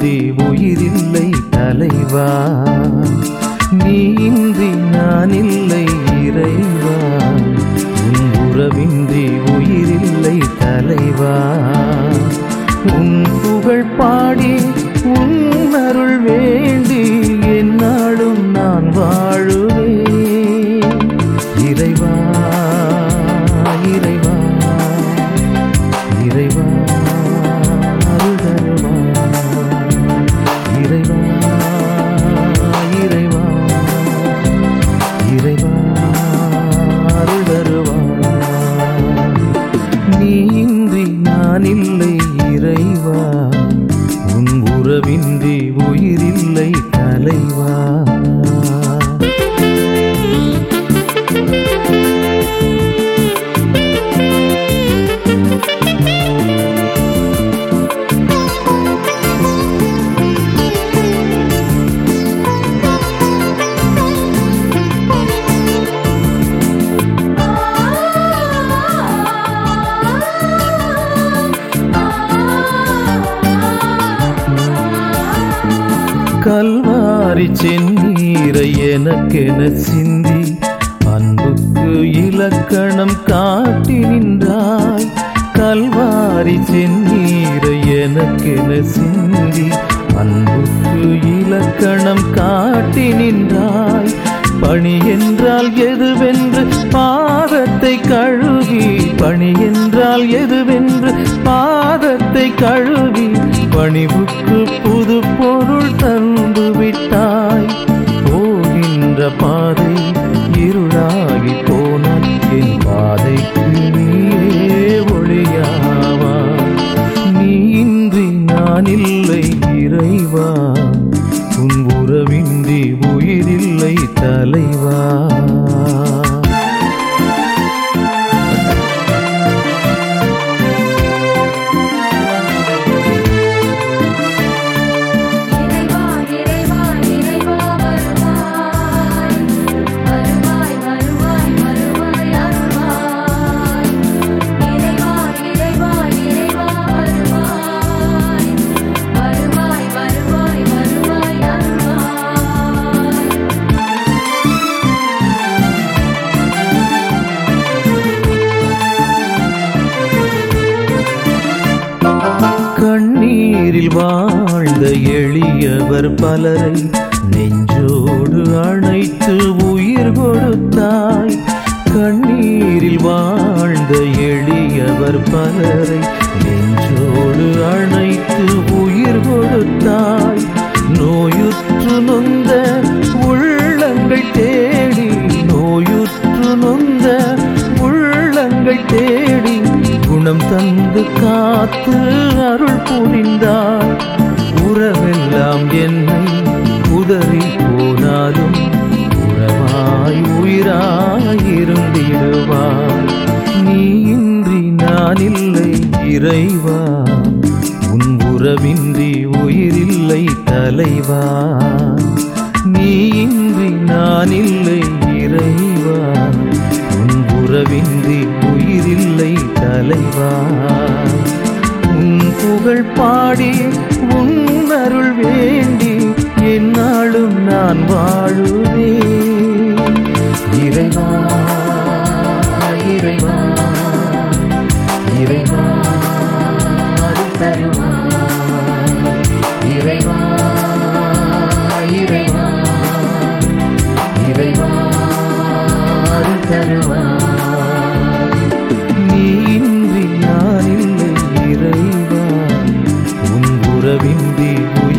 உறவின்றி உயிரில்லை தலைவா நீ இன்றி நான் இல்லை இறைவா உன் உறவின்றி உயிரில்லை தலைவா உன் புகழ் பாடி உன் அருள் வேண்டி என்னாலும் நான் வாழுவேன் இறைவா இறைவா இறைவா அருள் தருவா இறைவா இறைவா இறைவா அருள் தருவா நீ இன்றி நான் இல்லை இறைவா உன் உறவின்றி உயிரில்லை தலைவா கல்வாரி செந்நீரை எனக்கென சிந்தி அன்புக்கு இலக்கணம் காட்டி நின்றாய் கல்வாரி செந்நீரை எனக்கென சிந்தி அன்புக்கு இலக்கணம் காட்டி நின்றாய் பணி என்றால் எதுவென்று பாதத்தை கழுவி பணி என்றால் எதுவென்று பாதத்தை கழுவி பணிவுக்கு புது பொருள் தந்து விட்டாய் போகின்ற பாதை இருளாகி போனால் என் பாதைக்கு நீயே ஒளியாவா நீ இன்றி நான் இல்லை இறைவா உன் உறவின்றி உயிரில்லை தலைவா இறைவா இறைவா இறைவா வருவாய் வருவாய் வருவாய் வருவாய் அருள்வாய் இறைவா இறைவா இறைவா வருவாய் வருவாய் வருவாய் வருவாய் அருள்வாய் கண்ணீரில் வாழ்ந்த எளியவர் பலரை நெஞ்சோடு அணைத்து உயிர் கொடுத்தாய் கண்ணீரில் வாழ்ந்த எளியவர் பலரை நெஞ்சோடு அணைத்து உயிர் கொடுத்தாய் நோயுற்று நொந்த உள்ளங்கள் தேடி நோயுற்று நொந்த உள்ளங்கள் தேடி குணம் தந்து காத்து அருள் புரிந்தாய் உறவெல்லாம் என்னை உதறி போனாலும் உறவாய் உயிராய் இருந்திடுவாய் நீ இன்றி நான் இல்லை இறைவா உன் உறவின்றி உயிரில்லை தலைவா நீ இன்றி நான் இல்லை இறைவா உன் உறவின்றி உயிரில்லை தலைவா உன் புகழ் பாடி உன் அருள் வேண்டி என்னாலும் நான் வாழுவேன் இறைவா இறைவா இறைவா அருள் தருவாய். இறைவா இறைவா இறைவா அருள் தருவாய். நீ இன்றி நான் இல்லை இறைவா உன் உறவின்றி